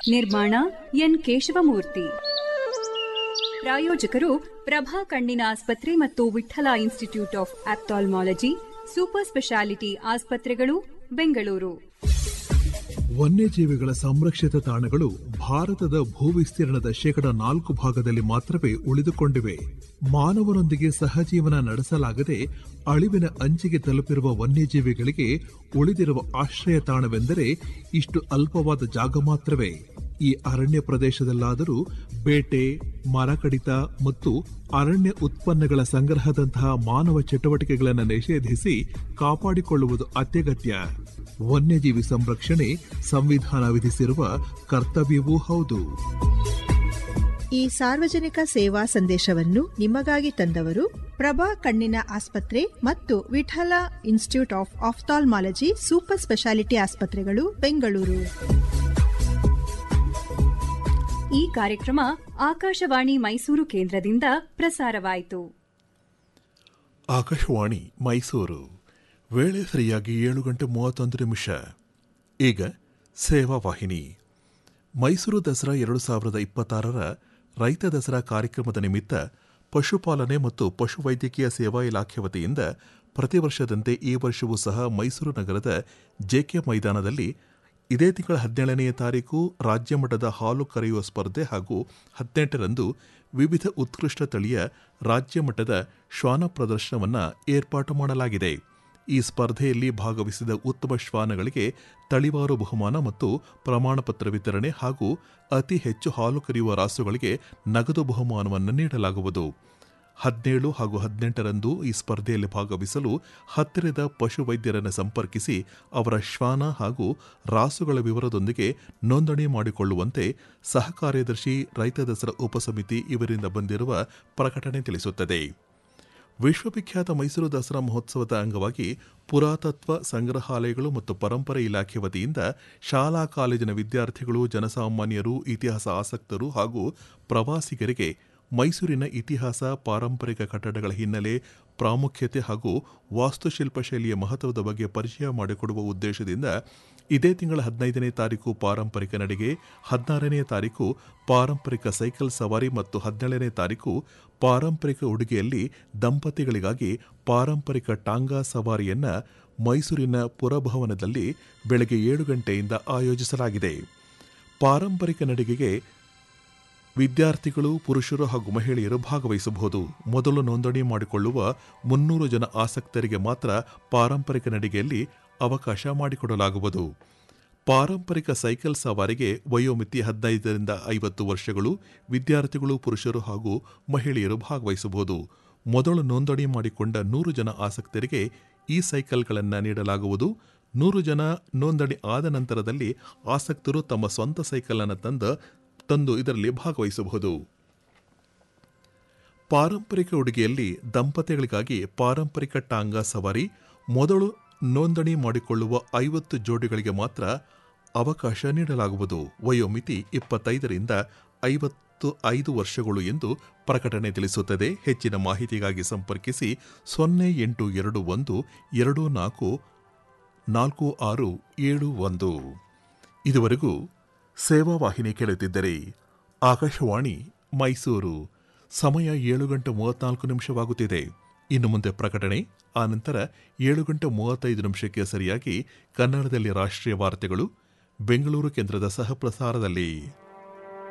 ನಿರ್ಮಾಣ ಎನ್ ಕೇಶವಮೂರ್ತಿ ಪ್ರಾಯೋಜಕರು ಪ್ರಭಾ ಕಣ್ಣಿನ ಆಸ್ಪತ್ರೆ ಮತ್ತು Vittala institute of ophthalmology super speciality ಆಸ್ಪತ್ರೆಗಳು ಬೆಂಗಳೂರು ವನ್ಯಜೀವಿಗಳ ಸಂರಕ್ಷಿತ ತಾಣಗಳು ಭಾರತದ ಭೂವಿಸ್ತೀರ್ಣದ ಶೇಕಡ ನಾಲ್ಕು ಭಾಗದಲ್ಲಿ ಮಾತ್ರವೇ ಉಳಿದುಕೊಂಡಿವೆ ಮಾನವನೊಂದಿಗೆ ಸಹಜೀವನ ನಡೆಸಲಾಗದೆ ಅಳಿವಿನ ಅಂಚಿಗೆ ತಲುಪಿರುವ ವನ್ಯಜೀವಿಗಳಿಗೆ ಉಳಿದಿರುವ ಆಶ್ರಯ ತಾಣವೆಂದರೆ ಇಷ್ಟು ಅಲ್ಪವಾದ ಜಾಗ ಮಾತ್ರವೇ ಈ ಅರಣ್ಯ ಪ್ರದೇಶದಲ್ಲಾದರೂ ಬೇಟೆ ಮರ ಕಡಿತ ಮತ್ತು ಅರಣ್ಯ ಉತ್ಪನ್ನಗಳ ಸಂಗ್ರಹದಂತಹ ಮಾನವ ಚಟುವಟಿಕೆಗಳನ್ನು ನಿಷೇಧಿಸಿ ಕಾಪಾಡಿಕೊಳ್ಳುವುದು ಅತ್ಯಗತ್ಯ ವನ್ಯಜೀವಿ ಸಂರಕ್ಷಣೆ ಸಂವಿಧಾನ ವಿಧಿಸಿರುವ ಕರ್ತವ್ಯವೂ ಹೌದು ಈ ಸಾರ್ವಜನಿಕ ಸೇವಾ ಸಂದೇಶವನ್ನು ನಿಮಗಾಗಿ ತಂದವರು ಪ್ರಭಾ ಕಣ್ಣಿನ ಆಸ್ಪತ್ರೆ ಮತ್ತು Vittala institute of ophthalmology super speciality ಆಸ್ಪತ್ರೆಗಳು ಬೆಂಗಳೂರು ಈ ಕಾರ್ಯಕ್ರಮ ಆಕಾಶವಾಣಿ ಮೈಸೂರು ಕೇಂದ್ರದಿಂದ ಪ್ರಸಾರವಾಯಿತು ಆಕಾಶವಾಣಿ ಮೈಸೂರು ವೇಳೆ ಸರಿಯಾಗಿ ಏಳು ಗಂಟೆ ಮೂವತ್ತೊಂದು ನಿಮಿಷ ಈಗ ಸೇವಾ ವಾಹಿನಿ ಮೈಸೂರು ದಸರಾ ಎರಡು ಸಾವಿರದ ಇಪ್ಪತ್ತಾರರ ರೈತ ದಸರಾ ಕಾರ್ಯಕ್ರಮದ ನಿಮಿತ್ತ ಪಶುಪಾಲನೆ ಮತ್ತು ಪಶುವೈದ್ಯಕೀಯ ಸೇವಾ ಇಲಾಖೆ ವತಿಯಿಂದ ಪ್ರತಿ ವರ್ಷದಂತೆ ಈ ವರ್ಷವೂ ಸಹ ಮೈಸೂರು ನಗರದ ಜೆಕೆ ಮೈದಾನದಲ್ಲಿ ಇದೇ ತಿಂಗಳ ಹದಿನೇಳನೆಯ ತಾರೀಕು ರಾಜ್ಯ ಮಟ್ಟದ ಹಾಲು ಕರೆಯುವ ಸ್ಪರ್ಧೆ ಹಾಗೂ ಹದಿನೆಂಟರಂದು ವಿವಿಧ ಉತ್ಕೃಷ್ಟ ತಳಿಯ ರಾಜ್ಯ ಮಟ್ಟದ ಶ್ವಾನ ಪ್ರದರ್ಶನವನ್ನು ಏರ್ಪಾಟು ಮಾಡಲಾಗಿದೆ ಈ ಸ್ಪರ್ಧೆಯಲ್ಲಿ ಭಾಗವಹಿಸಿದ ಉತ್ತಮ ಶ್ವಾನಗಳಿಗೆ ತಳಿವಾರು ಬಹುಮಾನ ಮತ್ತು ಪ್ರಮಾಣಪತ್ರ ವಿತರಣೆ ಹಾಗೂ ಅತಿ ಹೆಚ್ಚು ಹಾಲು ಕರೆಯುವ ರಾಸುಗಳಿಗೆ ನಗದು ಬಹುಮಾನವನ್ನು ನೀಡಲಾಗುವುದು ಹದಿನೇಳು ಹಾಗೂ ಹದಿನೆಂಟರಂದು ಈ ಸ್ಪರ್ಧೆಯಲ್ಲಿ ಭಾಗವಹಿಸಲು ಹತ್ತಿರದ ಪಶುವೈದ್ಯರನ್ನು ಸಂಪರ್ಕಿಸಿ ಅವರ ಶ್ವಾನ ಹಾಗೂ ರಾಸುಗಳ ವಿವರದೊಂದಿಗೆ ನೋಂದಣಿ ಮಾಡಿಕೊಳ್ಳುವಂತೆ ಸಹ ಕಾರ್ಯದರ್ಶಿ ರೈತ ದಸರಾ ಉಪಸಮಿತಿ ಇವರಿಂದ ಬಂದಿರುವ ಪ್ರಕಟಣೆ ತಿಳಿಸುತ್ತದೆ ವಿಶ್ವವಿಖ್ಯಾತ ಮೈಸೂರು ದಸರಾ ಮಹೋತ್ಸವದ ಅಂಗವಾಗಿ ಪುರಾತತ್ವ ಸಂಗ್ರಹಾಲಯಗಳು ಮತ್ತು ಪರಂಪರೆ ಇಲಾಖೆ ವತಿಯಿಂದ ಶಾಲಾ ಕಾಲೇಜಿನ ವಿದ್ಯಾರ್ಥಿಗಳು ಜನಸಾಮಾನ್ಯರು ಇತಿಹಾಸ ಆಸಕ್ತರು ಹಾಗೂ ಪ್ರವಾಸಿಗರಿಗೆ ಮೈಸೂರಿನ ಇತಿಹಾಸ ಪಾರಂಪರಿಕ ಕಟ್ಟಡಗಳ ಹಿನ್ನೆಲೆ ಪ್ರಾಮುಖ್ಯತೆ ಹಾಗೂ ವಾಸ್ತುಶಿಲ್ಪ ಶೈಲಿಯ ಮಹತ್ವದ ಬಗ್ಗೆ ಪರಿಚಯ ಮಾಡಿಕೊಡುವ ಉದ್ದೇಶದಿಂದ ಇದೇ ತಿಂಗಳ ಹದಿನೈದನೇ ತಾರೀಕು ಪಾರಂಪರಿಕ ನಡಿಗೆ ಹದಿನಾರನೇ ತಾರೀಕು ಪಾರಂಪರಿಕ ಸೈಕಲ್ ಸವಾರಿ ಮತ್ತು ಹದಿನೇಳನೇ ತಾರೀಕು ಪಾರಂಪರಿಕ ಉಡುಗೆಯಲ್ಲಿ ದಂಪತಿಗಳಿಗಾಗಿ ಪಾರಂಪರಿಕ ಟಾಂಗಾ ಸವಾರಿಯನ್ನ ಮೈಸೂರಿನ ಪುರಭವನದಲ್ಲಿ ಬೆಳಗ್ಗೆ ಏಳು ಗಂಟೆಯಿಂದ ಆಯೋಜಿಸಲಾಗಿದೆ ಪಾರಂಪರಿಕ ನಡಿಗೆಗೆ ವಿದ್ಯಾರ್ಥಿಗಳು ಪುರುಷರು ಹಾಗೂ ಮಹಿಳೆಯರು ಭಾಗವಹಿಸಬಹುದು ಮೊದಲು ನೋಂದಣಿ ಮಾಡಿಕೊಳ್ಳುವ ಮುನ್ನೂರು ಜನ ಆಸಕ್ತರಿಗೆ ಮಾತ್ರ ಪಾರಂಪರಿಕ ನಡಿಗೆಯಲ್ಲಿ ಅವಕಾಶ ಮಾಡಿಕೊಡಲಾಗುವುದು ಪಾರಂಪರಿಕ ಸೈಕಲ್ ಸವಾರಿಗೆ ವಯೋಮಿತಿ ಹದಿನೈದರಿಂದ ಐವತ್ತು ವರ್ಷಗಳು ವಿದ್ಯಾರ್ಥಿಗಳು ಪುರುಷರು ಹಾಗೂ ಮಹಿಳೆಯರು ಭಾಗವಹಿಸಬಹುದು ಮೊದಲು ನೋಂದಣಿ ಮಾಡಿಕೊಂಡ ನೂರು ಜನ ಆಸಕ್ತರಿಗೆ ಈ ಸೈಕಲ್ಗಳನ್ನು ನೀಡಲಾಗುವುದು ನೂರು ಜನ ನೋಂದಣಿ ಆದ ನಂತರದಲ್ಲಿ ಆಸಕ್ತರು ತಮ್ಮ ಸ್ವಂತ ಸೈಕಲ್ ಅನ್ನು ತಂದ ತಂದು ಇದರಲ್ಲಿ ಭಾಗವಹಿಸಬಹುದು ಪಾರಂಪರಿಕ ಉಡುಗೆಯಲ್ಲಿ ದಂಪತಿಗಳಿಗಾಗಿ ಪಾರಂಪರಿಕ ಟಾಂಗಾ ಸವಾರಿ ಮೊದಲು ನೋಂದಣಿ ಮಾಡಿಕೊಳ್ಳುವ ಐವತ್ತು ಜೋಡಿಗಳಿಗೆ ಮಾತ್ರ ಅವಕಾಶ ನೀಡಲಾಗುವುದು ವಯೋಮಿತಿ ಇಪ್ಪತ್ತೈದರಿಂದ ಐವತ್ತು ಐದು ವರ್ಷಗಳು ಎಂದು ಪ್ರಕಟಣೆ ತಿಳಿಸುತ್ತದೆ ಹೆಚ್ಚಿನ ಮಾಹಿತಿಗಾಗಿ ಸಂಪರ್ಕಿಸಿ ಸೊನ್ನೆ ಎಂಟು ಎರಡು ಒಂದು ಎರಡು ನಾಲ್ಕು ನಾಲ್ಕು ಆರು ಏಳು ಒಂದು ಇದುವರೆಗೂ ಸೇವಾ ವಾಹಿನಿ ಕೇಳುತ್ತಿದ್ದರೆ ಆಕಾಶವಾಣಿ ಮೈಸೂರು ಸಮಯ ಏಳು ಗಂಟೆ ಮೂವತ್ನಾಲ್ಕು ನಿಮಿಷವಾಗುತ್ತಿದೆ ಇನ್ನು ಮುಂದೆ ಪ್ರಕಟಣೆ ಆನಂತರ ಏಳು ಗಂಟೆ ಮೂವತ್ತೈದು ನಿಮಿಷಕ್ಕೆ ಸರಿಯಾಗಿ ಕನ್ನಡದಲ್ಲಿ ರಾಷ್ಟ್ರೀಯ ವಾರ್ತೆಗಳು ಬೆಂಗಳೂರು ಕೇಂದ್ರದ ಸಹ ಪ್ರಸಾರದಲ್ಲಿ